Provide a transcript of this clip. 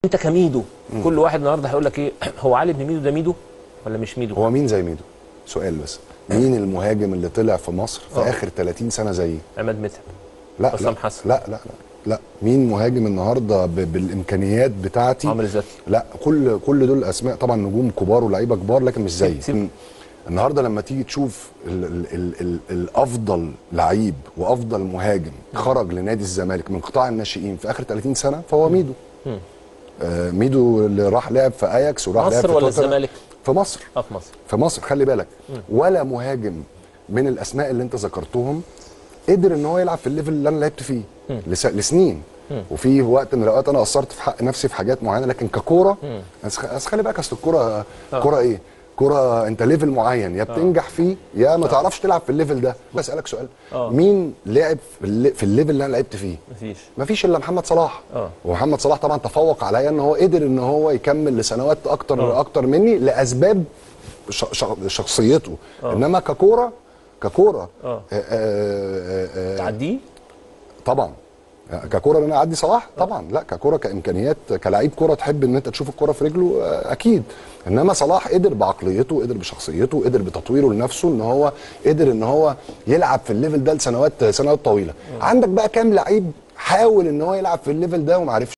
انت كميدو كل واحد النهارده هيقول لك ايه هو علي بن ميدو ده ميدو ولا مش ميدو هو مين زي ميدو سؤال بس مين المهاجم اللي طلع في مصر في آه. اخر 30 سنه زيي عماد متعب لا حسام لا حسن. لا لا لا لا مين مهاجم النهارده ب- بالامكانيات بتاعتي عمرو زكي لا كل كل دول اسماء طبعا نجوم كبار ولاعيبه كبار لكن مش زيي سيب- النهارده لما تيجي تشوف ال ال ال ال الافضل لعيب وافضل مهاجم خرج لنادي الزمالك من قطاع الناشئين في اخر 30 سنه فهو ميدو آه ميدو اللي راح لعب في اياكس وراح لعب مصر في ولا توتنهام. الزمالك؟ في مصر اه في مصر في مصر خلي بالك ولا مهاجم من الاسماء اللي انت ذكرتهم قدر ان هو يلعب في الليفل اللي انا لعبت فيه لس... لسنين وفي وقت من الاوقات انا قصرت في حق نفسي في حاجات معينه لكن ككوره بس خ- بس خلي بالك اصل الكوره كوره ايه؟ كوره انت ليفل معين يا بتنجح فيه يا ما تعرفش تلعب في الليفل ده بسالك سؤال آه. مين لعب في, اللي... في الليفل اللي انا لعبت فيه؟ مفيش مفيش الا محمد صلاح آه. ومحمد صلاح طبعا تفوق عليا ان هو قدر ان هو يكمل لسنوات اكتر آه. اكتر مني لاسباب ش... ش... شخصيته آه. انما ككوره ككوره آه. آه، آه، آه، آه، تعديه طبعا ككوره ان انا اعدي صلاح طبعا لا ككوره كامكانيات كلاعب كوره تحب ان انت تشوف الكوره في رجله آه، اكيد انما صلاح قدر بعقليته قدر بشخصيته قدر بتطويره لنفسه ان هو قدر ان هو يلعب في الليفل ده لسنوات سنوات طويله عندك بقى كام لعيب حاول ان هو يلعب في الليفل ده وما عرفش